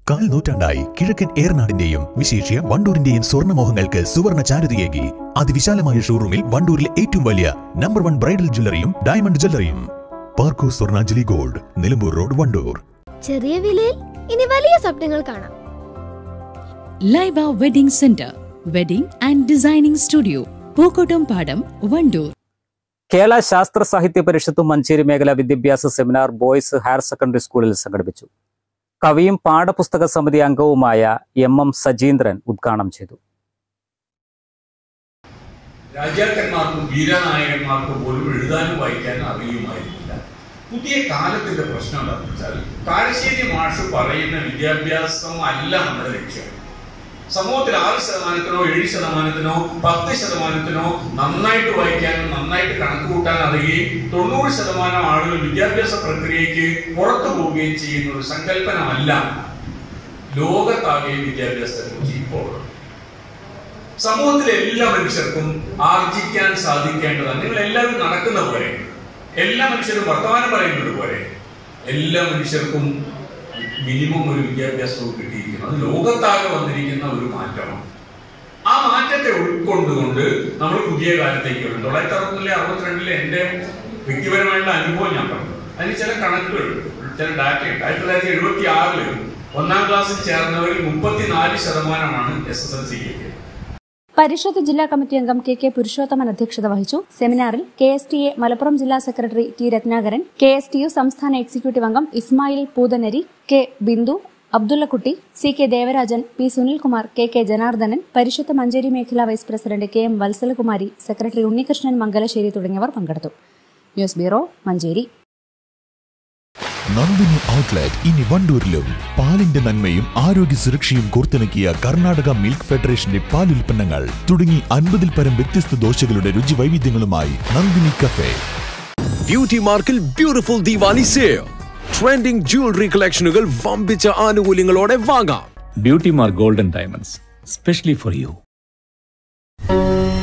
കാൽ നൂറ്റാണ്ടായി കിഴക്കൻ ഏറനാടിന്റെയും വിശേഷ്യ വണ്ടൂരിന്റെയും സ്വർണ്ണമോഹങ്ങൾക്ക് സുവർണ ചാരുതയേകി അതിവിശാലമായ ഷോറൂമിൽ വണ്ടൂരിലെ ഏറ്റവും വലിയ നമ്പർ വൺ ബ്രൈഡൽ ജ്വല്ലറിയും ഡയമണ്ട് ജ്വല്ലറിയും പാർക്കോ സ്വർണാഞ്ജലി ഗോൾഡ് നിലമ്പൂർ റോഡ് വണ്ടൂർ ചെറിയ വിലയിൽ ഇനി വലിയ സ്വപ്നങ്ങൾ കാണാം Laiba wedding centre wedding and designing studio Pookkottumpadam Wandoor Kerala ശാസ്ത്ര സാഹിത്യ പരിഷത്തും മഞ്ചേരി മേഖല വിദ്യാഭ്യാസ സെമിനാർ ബോയ്സ് ഹയർ സെക്കൻഡറി സ്കൂളിൽ സംഘടിപ്പിച്ചു കവിയും പാഠപുസ്തക സമിതി അംഗവുമായ എം എം സജീന്ദ്രൻ ഉദ്ഘാടനം ചെയ്തു രാജാക്കന്മാർക്കും വീരനായകന്മാർക്കും പോലും എഴുതാനും വായിക്കാനും അറിയുമായിരുന്നില്ല പുതിയ കാലത്തിന്റെ പ്രശ്നം എന്താണെന്ന് വെച്ചാൽ കാരശ്ശേരി മാഷ് പറയുന്ന വിദ്യാഭ്യാസം അല്ല നമ്മുടെ ലക്ഷ്യം സമൂഹത്തിൽ ആറ് ശതമാനത്തിനോ ഏഴ് ശതമാനത്തിനോ പത്ത് ശതമാനത്തിനോ നന്നായിട്ട് വായിക്കാനും നന്നായിട്ട് കണക്ക് കൂട്ടാൻ അറിയുകയും തൊണ്ണൂറ് ശതമാനം ആളുകൾ വിദ്യാഭ്യാസ പ്രക്രിയയ്ക്ക് പുറത്തു പോവുകയും ചെയ്യുന്ന ഒരു സങ്കല്പനമല്ല ലോകത്താകെ വിദ്യാഭ്യാസത്തെ കുറിച്ച് ഇപ്പോൾ സമൂഹത്തിലെ എല്ലാ മനുഷ്യർക്കും ആർജിക്കാൻ സാധിക്കേണ്ടതാണ് നിങ്ങൾ എല്ലാവരും നടക്കുന്ന പോലെ എല്ലാ മനുഷ്യരും വർത്തമാനം പറയുന്നത് പോലെ എല്ലാ മനുഷ്യർക്കും മിനിമം ഒരു വിദ്യാഭ്യാസവും കിട്ടിയിരിക്കുന്നു അത് ലോകത്താകെ വന്നിരിക്കുന്ന ഒരു മാറ്റമാണ് ആ മാറ്റത്തെ ഉൾക്കൊണ്ടുകൊണ്ട് നമ്മൾ പുതിയ കാലത്തേക്ക് വരും തൊള്ളായിരത്തി അറുപത്തിലെ അറുപത്തിരണ്ടിലെ എൻ്റെ വ്യക്തിപരമായിട്ടുള്ള അനുഭവം ഞാൻ പറഞ്ഞു അതിന് ചില കണക്കുകൾ ചില ഡാറ്റയുണ്ട് ആയിരത്തി തൊള്ളായിരത്തി എഴുപത്തി ആറില് ഒന്നാം ക്ലാസ്സിൽ ചേർന്നവരിൽ മുപ്പത്തിനാല് ശതമാനമാണ് എസ് എസ് എൽ സി കിട്ടിയത് പരിഷത്ത് ജില്ലാ കമ്മിറ്റി അംഗം കെ കെ പുരുഷോത്തമൻ അധ്യക്ഷത വഹിച്ചു സെമിനാറിൽ K S T A Malappuram ജില്ലാ secretary T Ratnakaran K S T U സംസ്ഥാന എക്സിക്യൂട്ടീവ് അംഗം Ismail Poothanari K Bindu Abdullakutty C K Devarajan P Sunilkumar K K Janardhanan Parishad Manjeri മേഖലാ vice president K M Vatsalakumari secretary Unnikrishnan Mangalassery തുടങ്ങിയവർ പങ്കെടുത്തു news bureau Manjeri Nandini outlet ഇനി വണ്ടൂരിലും പാലിന്റെ നന്മയും ആരോഗ്യ സുരക്ഷയും കോർത്തിണക്കിയ കർണാടക മിൽക്ക് ഫെഡറേഷന്റെ പാലുൽപ്പന്നങ്ങൾ തുടങ്ങി അൻപതിൽ പരം വ്യത്യസ്ത ദോശകളുടെ രുചി വൈവിധ്യങ്ങളുമായി നന്ദിനി കഫേ ബ്യൂട്ടി മാർക്കിൽ beautiful Diwali sale trending jewellery കളക്ഷനുകൾ വമ്പിച്ച ആനുകൂല്യങ്ങളോടെ വാങ്ങാം beauty mark golden diamonds specially for U